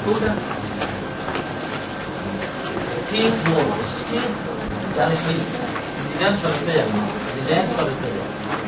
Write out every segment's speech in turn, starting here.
السيستودا تين مولز تين يعني شريط ديدان شريطية يا جماعة ديدان شريطية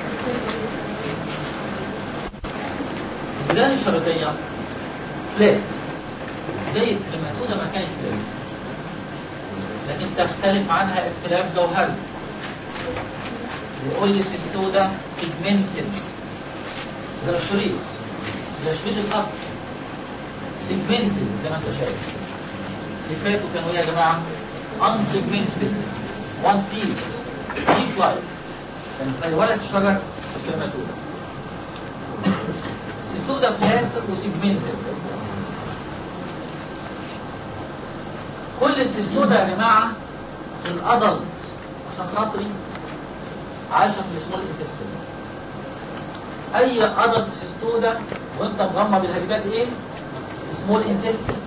الديدان الشريطية فلات زي التريماتودا ما كانت فلات لكن تختلف عنها اختلاف جوهري بيقول لي السيستودا سيجمنتد زي الشريط زي شريط القطر سيجمنتد زي ما انت شايف اللي فاتوا كانوا ايه يا جماعه unsegmented one piece deep life كان زي ورقه الشجر الكريماتودا سيستودا فلات وسيجمنتد كل السيستودا يا جماعه في الادلت عشان خاطري عايشه في السمول انتستين اي ادلت سيستودا وانت مغمض الهبيتات ايه سمول انتستين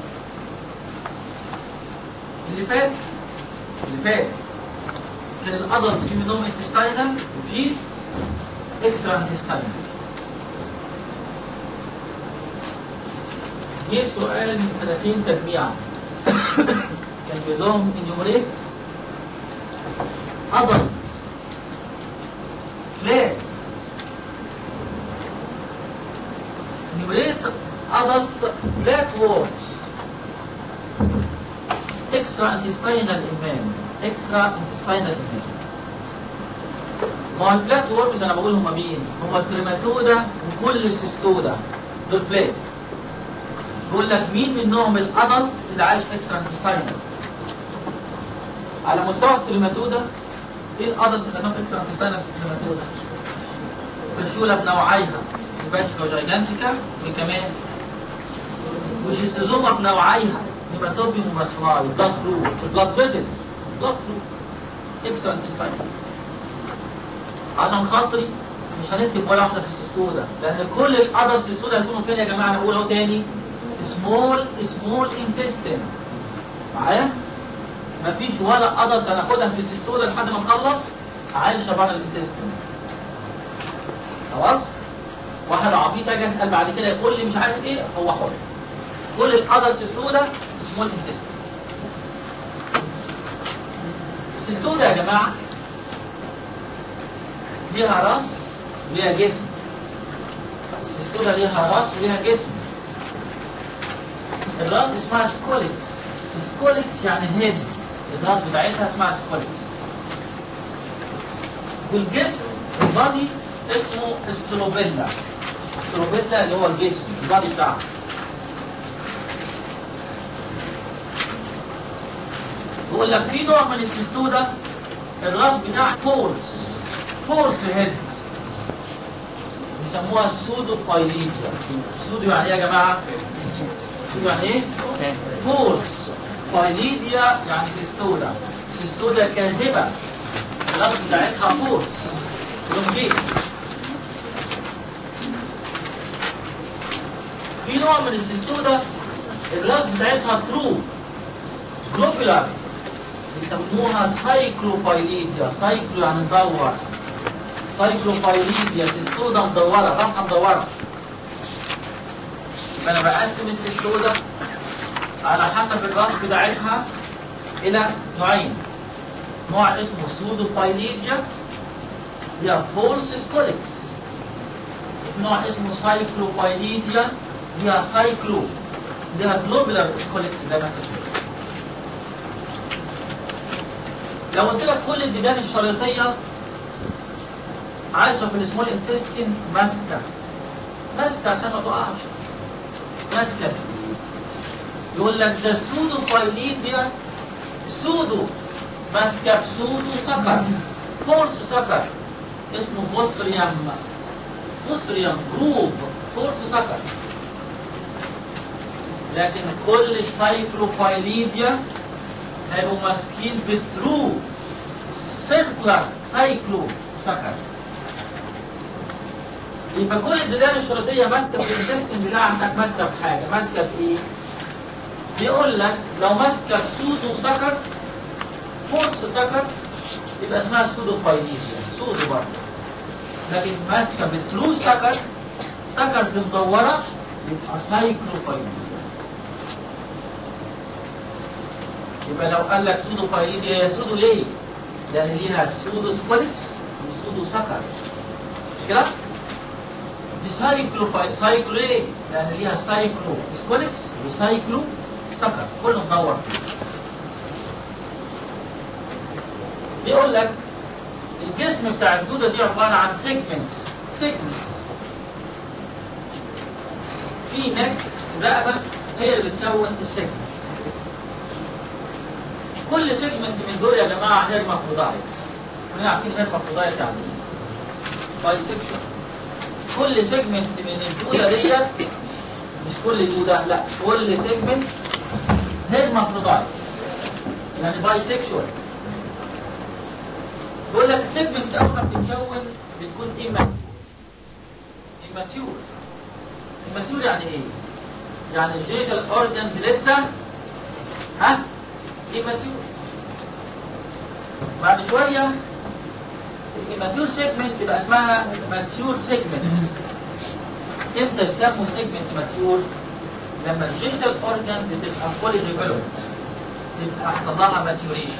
اللي فات اللي فات كان الادلت في منهم انتستينال وفي اكسترا انتستينال جه سؤال من سنتين تجميعا كان بيقول لهم انيومريت adult flat enumerate adult flat worms extra intestinal immune extra intestinal immune ما هو الفلات وورمز انا بقول هم مين؟ هم التريماتودا وكل السيستودا دول فلات بقول لك مين منهم الادلت اللي عايش اكسترا انتستينال على مستوى التريماتودا ايه الادلت اللي عندهم اكسترا انتستينال في التريماتودا؟ فشولة بنوعيها سيباتيكا وجايجانتيكا وكمان وشيستوزوما بنوعيها هيباتوبيوم وماسلاي بلاد فلو البلاد فيزلز بلاد فلو اكسترا انتستينال عشان خاطري مش هنكتب ولا واحده في السيستودا لان كل الادلت سيستودا هيكونوا فين يا جماعه انا بقول اهو تاني سمول سمول انتستين معايا مفيش ولا ادلت هناخدها في السيستودا لحد ما نخلص عايشه بره الانتستين خلاص واحد عبيط اجي اسال بعد كده يقول لي مش عارف ايه هو حر كل الادلت سيستودا سمول انتستين السيستودا يا جماعه ليها راس وليها جسم السيستودا ليها راس وليها جسم الراس اسمها سكوليكس سكوليكس يعني هيد الراس بتاعتها اسمها سكوليكس والجسم البادي اسمه استروبيلا استروبيلا اللي هو الجسم البادي بتاعها بيقول لك في نوع من السيستودا الراس بتاعها فورس فورس هيد بيسموها سودو فايليديا سودو يعني ايه يا جماعه؟ سودو يعني ايه؟ فورس فايليديا يعني سيستودا سيستودا كاذبه الراس بتاعتها فورس لونجيت في نوع من السيستودا الراس بتاعتها ترو جلوبولار بيسموها سايكلوفايليديا سايكلو يعني مدور سايكلوفايليديا سيستودا مدورة راسها مدورة يبقى انا بقسم السيستودا على حسب الراس بتاعتها الى نوعين نوع اسمه سودوفايليديا هي فولس سكوليكس وفي نوع اسمه سايكلوفايليديا هي سايكلو ليها جلوبولار سكوليكس زي ما انت شايف لو قلت لك كل الديدان الشريطية عايشة في السمول انتستين ماسكة ماسكة عشان ما تقعش ماسكة يقول لك ده سودو فايليديا سودو ماسكة بسودو سكر فورس سكر اسمه بوستريوم بوستريوم جروب فورس سكر لكن كل سايكلوفايليديا هيبقوا ماسكين بترو سيركلر سايكلو سكر يبقى كل الديدان الشريطية ماسكة في الانتستين بتاعك ماسكة بحاجة ماسكة بإيه؟ بيقول لك لو ماسكة بسودو سكرز فورس سكرز يبقى اسمها سودو فايليزيا سودو برضه لكن ماسكة بترو سكرز سكرز مدورة يبقى سايكلو فايليزيا يبقى لو قال لك سودو فايليديا هي سودو ليه؟ لان ليها سودو سكوليكس وسودو سكر مش كده؟ دي سايكلو فاي... سايكلو ايه؟ لان ليها سايكلو سكوليكس وسايكلو سكر كله ندور فيه بيقول لك الجسم بتاع الدودة دي عبارة عن سيجمنتس سيجمنتس في نك رقبة هي اللي بتكون السيجمنتس كل سيجمنت من دول يا جماعة هيرمافرودايت كلنا عارفين هيرمافرودايت يعني باي سيكشن كل سيجمنت من الدودة ديت مش كل دودة لا كل سيجمنت هيرمافرودايت يعني باي سيكشوال بيقول لك السيجمنتس اول ما بتتكون بتكون ايماتيور ايماتيور ايماتيور يعني ايه؟ يعني الجينيتال اورجنز لسه ها ايماتيور بعد شويه الايماتيور سيجمنت تبقى اسمها ماتيور سيجمنت امتى يسموا سيجمنت ماتيور؟ لما الجينيتال اورجنز تبقى فولي ديفلوبد تبقى حصل لها ماتيوريشن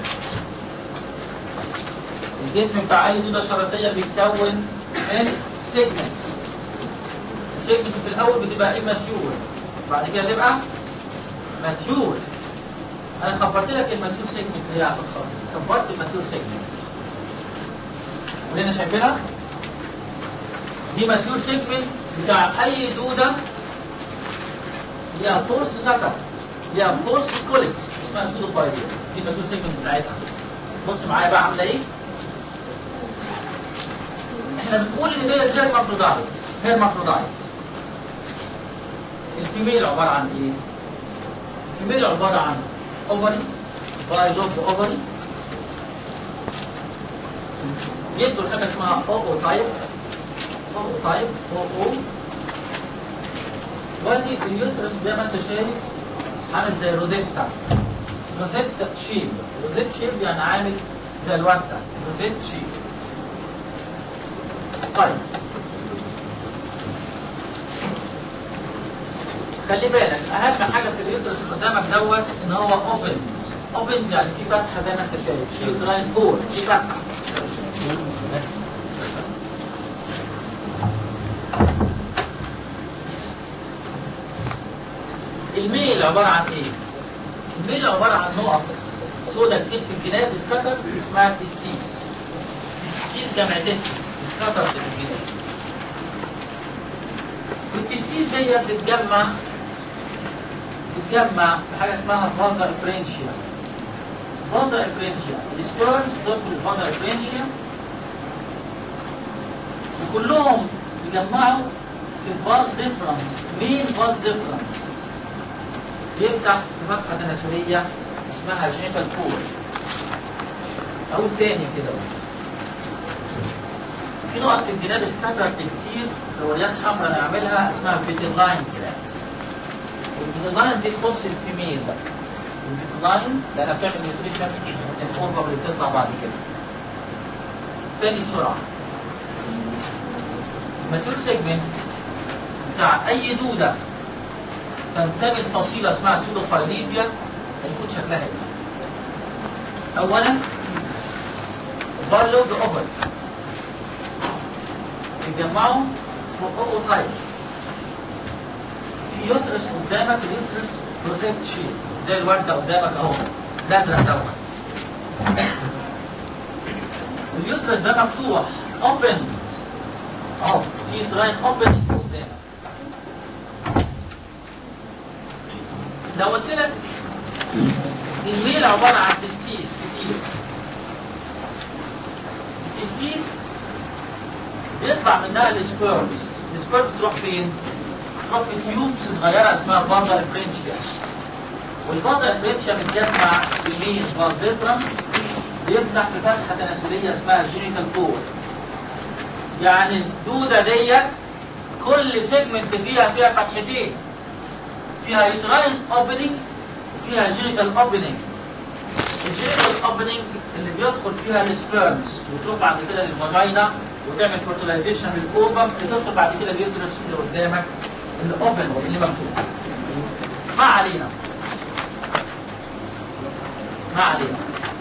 الجسم بتاع اي دوده شرطيه بيتكون من سيجمنتس السيجمنت في الاول بتبقى اماتيور بعد كده تبقى ماتيور انا خبرت لك الماتيور سيجمنت هي عشان خاطر خبرت الماتيور سيجمنت وهنا شايفينها دي ماتيور سيجمنت بتاع اي دوده ليها فورس سكر ليها فورس كوليكس اسمها سودوفايديا دي ماتيور سيجمنت بتاعتها بص معايا بقى عامله ايه احنا بنقول ان ديت هيرمافرودايت هيرمافرودايت الفيميل عباره عن ايه؟ الفيميل عباره عن اوفري باي لوب اوفري يدوا حاجه اسمها او او تايب او او تايب او او وادي اليوترس زي ما انت شايف عامل زي روزيتا روزيت شيب روزيت شيب يعني عامل زي الورده روزيت شيب طيب خلي بالك اهم حاجه في اليوترس اللي قدامك دوت ان هو اوبن اوبن يعني في فتحه زي ما انت شايف شيل لاين فور في فتحه الميل عباره عن ايه؟ الميل عباره عن نقط سودا كتير في الجناب سكاتر اسمها تستيس تستيس جمع تستس سكاتر في الجناب التستيس ديت بتتجمع بتتجمع في حاجه اسمها فازا افرنشيا فازا افرنشيا السبيرمز تدخل فازا افرنشيا وكلهم يجمعوا في فاز ديفرنس مين فاز ديفرنس يفتح في فتحه تناسليه اسمها جينيتال كور اقول تاني كده في نقط في الجناب سكاترد كتير دوريات حمراء نعملها اسمها فيتلاين جلاس والفيتلاين دي تخص الفيميل بقى الفيتلاين لانها بتعمل نيوتريشن الاوفر اللي بتطلع بعد كده تاني بسرعه الماتيور سيجمنت بتاع اي دوده تنتمي لفصيله اسمها سودوفايليديا هيكون شكلها ايه؟ اولا فالوب اوفر يتجمعوا في او تايب في يوترس قدامك اليوترس روزيت شيب زي الورده قدامك اهو الازرق دوت اليوترس ده مفتوح اوبن اهو في تراين اوبن قدامك لو قلت لك الميل عباره عن تستيس كتير التستيس بيطلع منها السبيرمز السبيرمز تروح فين؟ تروح في تيوبس صغيره اسمها فازا افرنشيا والفازا افرنشيا بتجمع كميه فاز ديفرنس بيفتح في فتحه تناسليه اسمها جينيتال كور يعني الدوده ديت كل سيجمنت فيها فيها فتحتين فيها يوتراين اوبننج وفيها جينيتال اوبننج الجينيتال اوبننج اللي بيدخل فيها السبيرمز وتروح بعد كده للفاجينا وتعمل فيرتلايزيشن للاوفم تدخل بعد كده اليوترس اللي قدامك اللي اوبن اللي مفتوح ما علينا ما علينا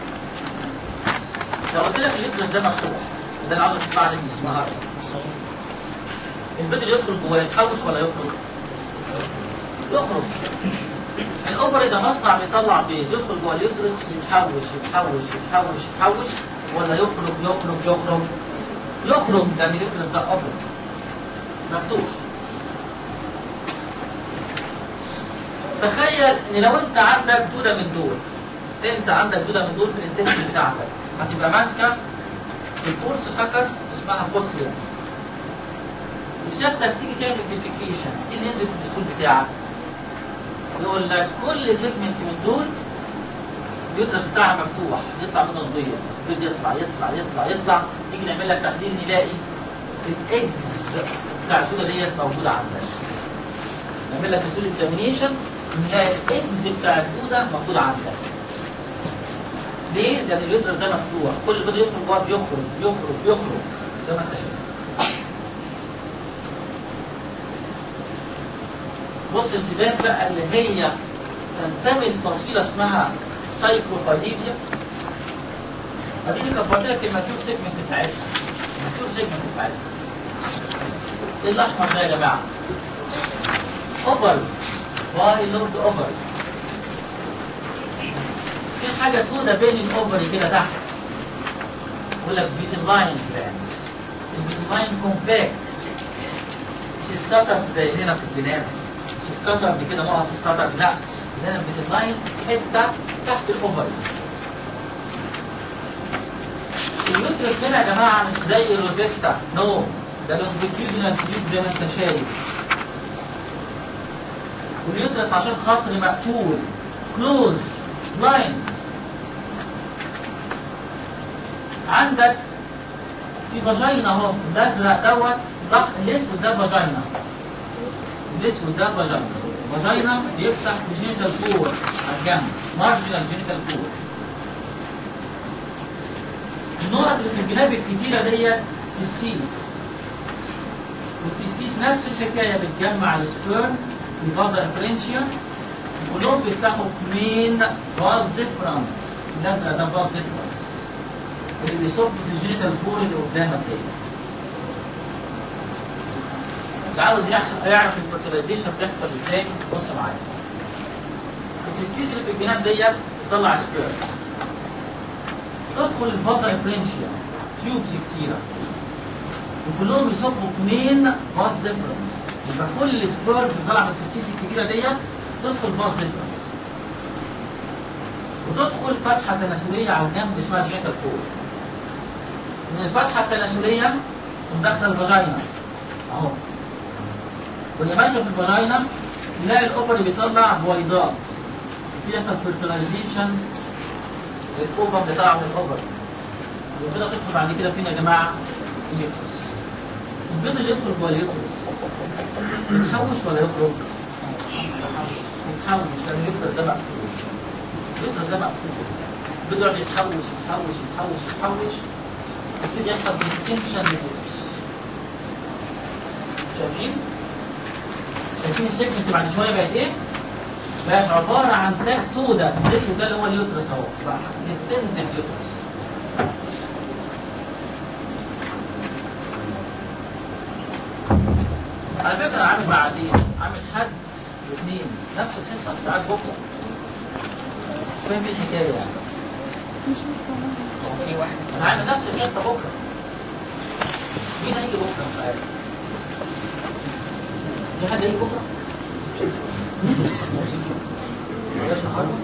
لو قلت لك اليوترس ده مفتوح ده اللي عاوز تطلع لي من اسمها البيض اللي يدخل جواه يتحوش ولا يخرج؟ يخرج الاوفري ده مصنع بيطلع بيض يدخل جوه اليوترس يتحوش يتحوش يتحوش يتحوش ولا يخرج يخرج يخرج يخرج لان اليوترس ده اوفري مفتوح تخيل ان لو انت عندك دوده من دول انت عندك دوده من دول في الانتستين بتاعتك هتبقى ماسكه الفورس سكرز اسمها بوسيا وسيادتك تيجي تعمل ديفيكيشن ايه اللي ينزل في الدستور بتاعك؟ يقول لك كل سيجمنت من دول اليوترس بتاعها مفتوح يطلع منه البيض البيض يطلع يطلع يطلع يطلع نيجي نعمل لك تحليل نلاقي الاكس بتاع الدوده ديت موجوده عندك نعمل لك ستول اكزامينيشن نلاقي الاكس بتاع الدوده موجود عندك ليه؟ لان اليوترس ده مفتوح كل بيض يدخل جوه يخرج يخرج يخرج زي ما انت شايف بص الامتداد بقى اللي هي تنتمي لفصيله اسمها سايكلوبايديا اديني كفرت لك الماتيور سيجمنت بتاعتها الماتيور سيجمنت بتاعتها ايه الاحمر ده يا جماعه؟ اوفر واي لورد اوفر في حاجه سودة بين الاوفري كده تحت يقول لك فيتلاين جلانس الفيتلاين كومباكت مش سكاتر زي هنا في الجناب مش سكاتر دي كده نقط سكاتر لا هنا الفيتلاين حته تحت الاوفري اليوترس هنا يا جماعه مش زي روزيتا نو no. ده لونجيتيودينال تيوب زي ما انت شايف واليوترس عشان خاطر مقفول كلوز بلايند عندك في فاجينا اهو الازرق دوت ضغط الاسود ده فاجينا الاسود ده فاجينا فاجينا بيفتح جينيتال فور على الجنب مارجنال جينيتال فور النقط اللي في الجناب الكتيره ديت تستيس والتستيس نفس الحكايه بتجمع السبيرم في فازا افرنشيا كلهم بيفتحوا في مين فاز ديفرنس الازرق ده فاز ديفرنس اللي بيصب في الجينيتال فور اللي قدامك ده اللي عاوز يعرف الفرتلايزيشن بيحصل ازاي بص معايا التستيس اللي في الجناب ديت بتطلع سبيرم تدخل الفازا افرنشيا تيوبس كتيره وكلهم يصبوا في مين فاز ديفرنس يبقى كل سبيرم طالعه من التستيس الكبيره ديت تدخل فاز ديفرنس وتدخل فتحه تناسليه على الجنب اسمها جينيتال فور من الفتحه التناسليه تدخل الفاجينا اهو واللي ماشيه في الفاجينا نلاقي الاوفري بيطلع بويضات بيحصل فيرتلايزيشن للاوفر بتاع من الاوفر والبيضه تدخل بعد كده فين يا جماعه؟ اليوترس البيض اللي يدخل جوه اليوترس يتحوش ولا يخرج؟ يتحوش لان اليوترس ده مقفول اليوترس ده مقفول البيض يقعد يتحوش يتحوش يتحوش يتحوش يبتدي يحصل ديستنشن لليوترس شايفين؟ شايفين السيجمنت بعد شويه بقت ايه؟ بقت عباره عن ساك سودا الزيت ده اللي هو اليوترس اهو بقى ديستنتد يوترس على فكرة أنا عامل بعدين عامل حد واثنين نفس الحصة بتاعت بكرة فاهم ايه الحكاية يعني؟ في واحد أنا عامل نفس الحصة بكرة مين هيجي بكرة مش عارف في حد هيجي بكرة؟ بلاش الحرب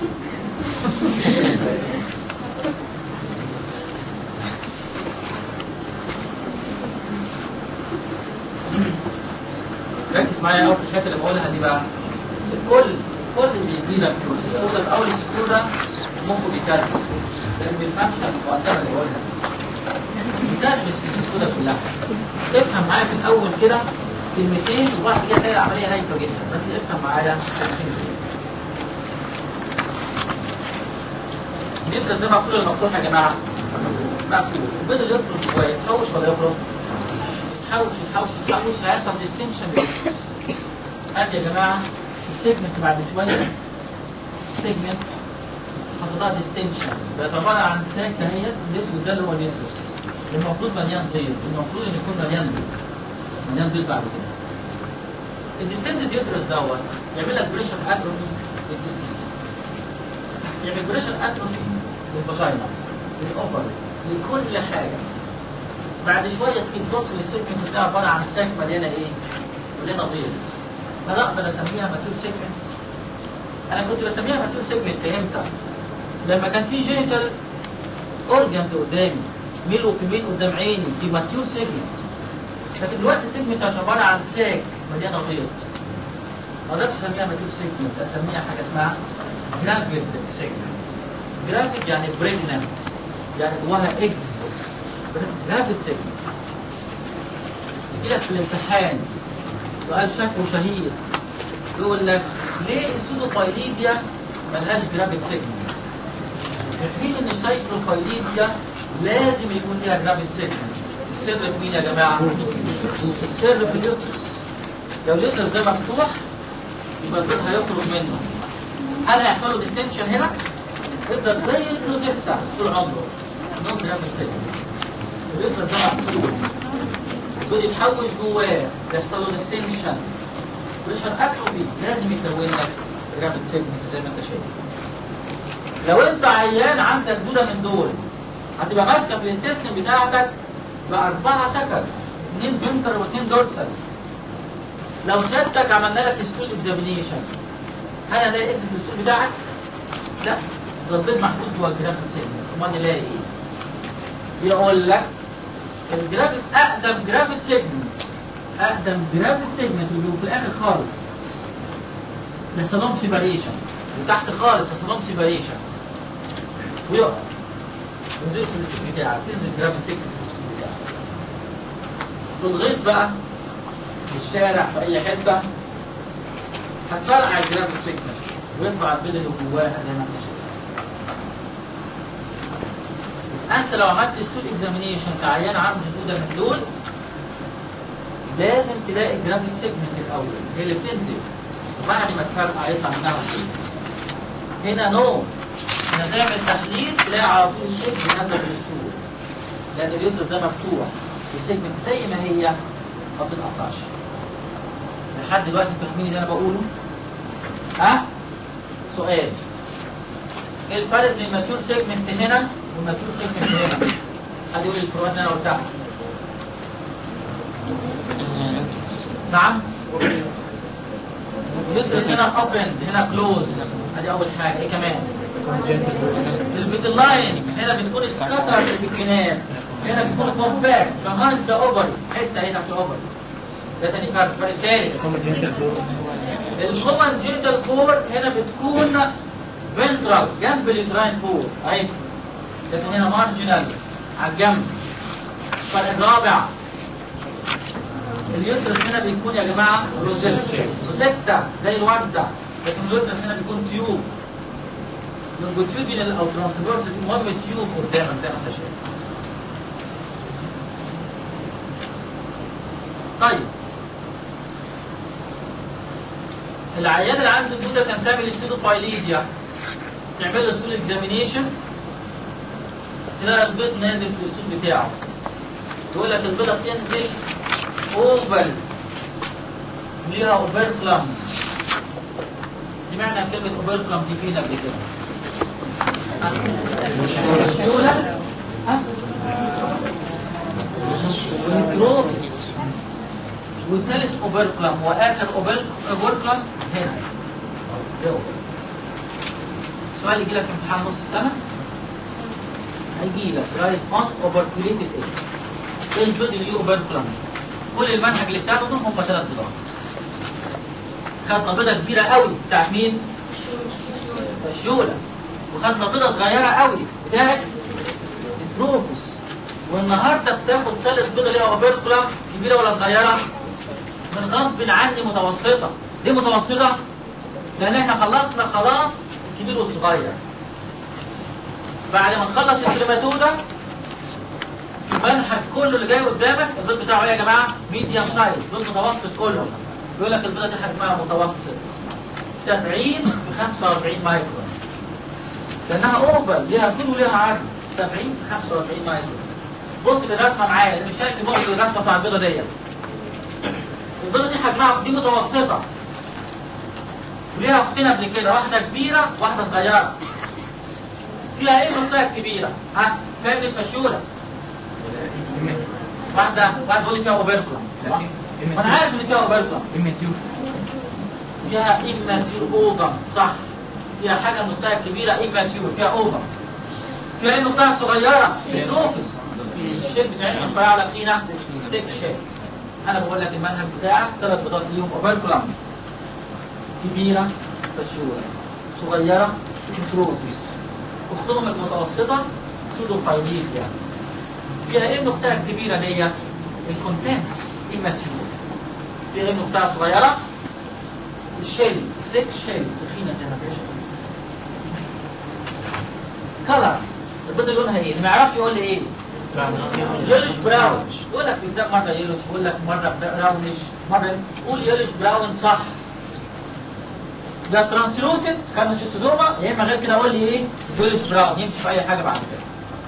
ركز معايا قوي في الحته اللي بقولها دي بقى الكل الكل اللي بيجي لك فلوس السوداء في اول السوداء ممكن بيكرس لان بيفهمش المقدمه اللي بقولها بيكرس في السوداء كلها افهم معايا في الاول كده كلمتين وبعد كده تلاقي العمليه هايفه جدا بس افهم معايا كلمتين اليوترس ده مقفول ولا مفتوح يا جماعه؟ مقفول البيض اللي يخرج جواه يتحوش ولا يخرج؟ يتحوش يتحوش يتحوش هيحصل ديستنشن لليوترس ادي يا جماعه السيجمنت بعد شويه سيجمنت حصل لها ديستنشن بقت عباره عن ساك اهي الاسود ده اللي هو اليوترس المفروض مليان بيض المفروض ان يكون مليان بيض مليان بيض بعد كده الديستندد يوترس دوت يعمل لك بريشر اتروفي للتستيس يعمل بريشر اتروفي للفاجينا للاوفر لكل حاجه بعد شويه تيجي تبص للسيجمنت بتاعها عباره عن ساك مليانه ايه؟ مليانه بيض فلا اقدر اسميها ماتيور سيجمنت انا كنت بسميها ماتيور سيجمنت امتى؟ لما كان في جينيتال اورجنز قدامي ميل وفيميل قدام عيني دي ماتيور سيجمنت لكن دلوقتي سيجمنت عباره عن ساك مليانه بيض ما اقدرش اسميها ماتيور سيجمنت اسميها حاجه اسمها جرافيد سيجمنت جرافيد يعني بريجننت يعني جواها اكس جرافيد سيجمنت يجي لك في الامتحان سؤال شكله شهير يقول لك ليه السودوفايليديا ملهاش جرافيد سيجمنت في حين ان السايكلوفايليديا لازم يكون ليها جرافيد سيجمنت السر في مين يا جماعه؟ السر في اليوترس لو اليوترس ده مفتوح يبقى البيض هيخرج منه هل هيحصل له ديستنشن هنا؟ يفضل زي الروزيتا طول عمره نو جرافيد سيجمنت اليوترس ده مفتوح البيض يتحوش جواه يحصل له ديستنشن بريشر اتروفي لازم يكون لك جرافيد سيجمنت زي ما انت شايف لو انت عيان عندك دوده من دول هتبقى ماسكه في الانتستين بتاعتك باربعه سكر اثنين بنتر واثنين دورسال لو سيادتك عملنا لك ستول اكزامينيشن هل هنلاقي اكس في الستول بتاعك؟ لا ده البيض محبوس جوه الجرافيد سيجمنت امال نلاقي ايه؟ يقول لك الجرافيد اقدم جرافيد سيجمنت اقدم جرافيد سيجمنت اللي في الاخر خالص بيحصل لهم سيباريشن وتحت خالص يحصل لهم سيباريشن ويقع ينزل في الستيك بتاعك تنزل جرافيد سيجمنت في الستيك بتاعك في الغيط بقى في الشارع في اي حته هتفرقع الجرافيد سيجمنت ويطلع البيض اللي جواها زي ما انت شايف انت لو عملت ستول اكزامينيشن كعيان عنده دوده من دول لازم تلاقي الجرافيك سيجمنت الاول هي اللي بتنزل وبعد ما تفرقع يطلع منها الصوت هنا نو هنا تعمل تحليل تلاقي على طول السيجمنت نازله في الستول لان اليوترس ده مفتوح السيجمنت زي ما هي ما بتتقصعش لحد دلوقتي فاهمين اللي انا بقوله ها سؤال ايه الفرق بين الماتيور سيجمنت هنا والماتيور سيجمنت هنا حد يقول لي الفروقات اللي انا قلتها نعم اليوترس هنا اوبن هنا كلوز ادي اول حاجه ايه كمان الفيتلاين هنا بتكون سكاتر في الجنان هنا بتكون كومباكت كمان ذا اوفري حته هنا في الاوفري ده تاني فرق الفرق الثالث الكومن جينيتال فور هنا بتكون فنترال جنب اليوتراين فور اهي لكن هنا مارجنال على الجنب الفرق الرابع اليوترس هنا بيكون يا جماعه روزيتا روزيتا زي الورده لكن اليوترس هنا بيكون تيوب لونجيتيودينال او ترانسفيرس المهم تيوب قدامك زي ما انت شايف طيب العيان اللي عنده دوده كان تعمل ستودوفايليديا تعمل له ستول اكزامينيشن تلاقي البيض نازل في الستول بتاعه يقول لك البيضه بتنزل اوفل ليها اوفركلام سمعنا كلمه اوفركلام دي فين قبل كده مشيولة ها ونكروفيس والثالث اوبركلام واخر اوبركلام هنا ده أوبركلام. سؤال يجي لك امتحان نص السنه هيجي لك رايت اون اوبركوليتد ايه ايه البيض اللي ليه اوبركلام كل المنهج اللي بتاعته دول هم ثلاث بيضات خدنا بيضه كبيره قوي بتاعت مين؟ الشوله وخدنا بيضه صغيره قوي بتاعت التروفوس والنهارده بتاخد ثالث بيضه ليها اوبركلام كبيره ولا صغيره؟ من غصب عني متوسطه ليه متوسطه؟ لان احنا خلصنا خلاص الكبير والصغير بعد ما نخلص الكريماتودا المنهج كله اللي جاي قدامك البيض بتاعه ايه يا جماعه؟ ميديوم سايز بيض متوسط كله يقول لك البيضه دي حجمها متوسط 70 ب 45 مايكرون لانها اوفر ليها طول وليها عرض 70 45 مايكرون بص في الرسمه معايا اللي مش شايف بص في الرسمه بتاع البيضه ديت البيضه دي حجمها دي متوسطه وليها اختين قبل كده واحده كبيره واحده صغيره فيها ايه المنطقه الكبيره ها فاهم الفشوله واحده واحد بيقول لي فيها اوبركولا ما انا عارف ان فيها اوبركولا فيها إيماتيور أوفر صح فيها حاجة المنطقة الكبيرة إيماتيور فيها أوفر فيها إيه المنطقة الصغيرة نوفس الشيل بتاعتنا رفيعة على فينا سيك شيل أنا بقول لك المنهج بتاعك ثلاث بيضات ليهم أوبركولم كبيرة فشورة صغيرة كنتروفيس أختهم المتوسطة سودوفايليك يعني فيها إيه المنطقة الكبيرة دي الكونتنس إيماتيور فيها إيه المنطقة الصغيرة الشيل السيك شيل تخينة زي ما فيش كلر البيضة لونها ايه؟ اللي ما يعرفش يقول لي ايه؟ يلوش براون يقول لك في الكتاب مرة يلوش يقول لك مرة براونش مرة قول يلوش براون صح ده ترانسلوسنت خدنا شيستوزوما يا اما غير كده قول لي ايه؟ يلوش براون يمشي في اي حاجة بعد كده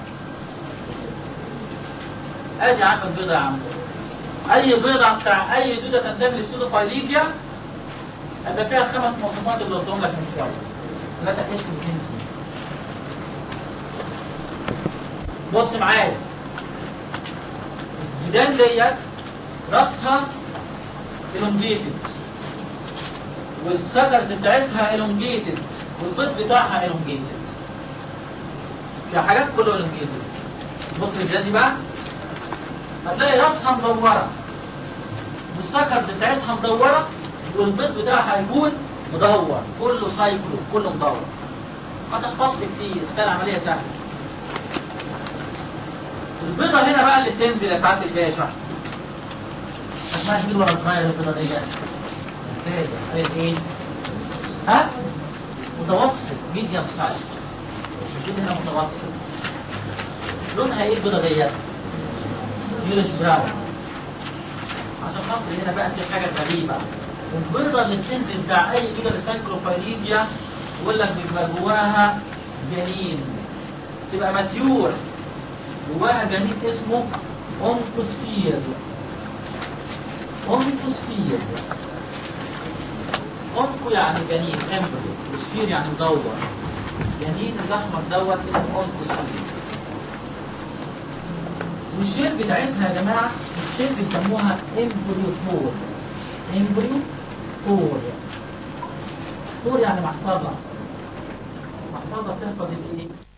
ادي يا عم البيضة يا عم اي بيضة بتاع اي دودة تنتمي للسودوفايليكيا هيبقى فيها الخمس مواصفات اللي قلتهم لك من شويه ثلاثة اسم جنسي بص معايا الجدال ديت راسها elongated والسكرز بتاعتها elongated والبيض بتاعها elongated في حاجات كله elongated بص الجدال دي بقى هتلاقي راسها مدورة والسكرز بتاعتها مدورة والبيض بتاعها هيكون مدور كله سايكلو كله مدور ما تختص كتير هتلاقي العملية سهلة البيضة هنا بقى اللي بتنزل يا سعادة الباشا اسمها كبير ولا صغير البيضة دي بقى ممتازة قالت ايه؟ ها؟ متوسط ميديم سايز كده هنا متوسط لونها ايه البيضة ديت؟ يولش براون عشان خاطر هنا بقى في حاجة غريبة البيضة اللي بتنزل بتاع أي كده ريسايكلوفايليديا يقول لك بيبقى جواها جنين تبقى ماتيور جواها جنين اسمه أونكوسفير أونكوسفير أونكو يعني جنين امبريو وسفير يعني مدور جنين الأحمر دوت اسمه أونكوسفير والشيل بتاعتها يا جماعة الشيل بيسموها امبريو فور امبريو فور فور يعني محفظة محفظة بتحفظ الايه؟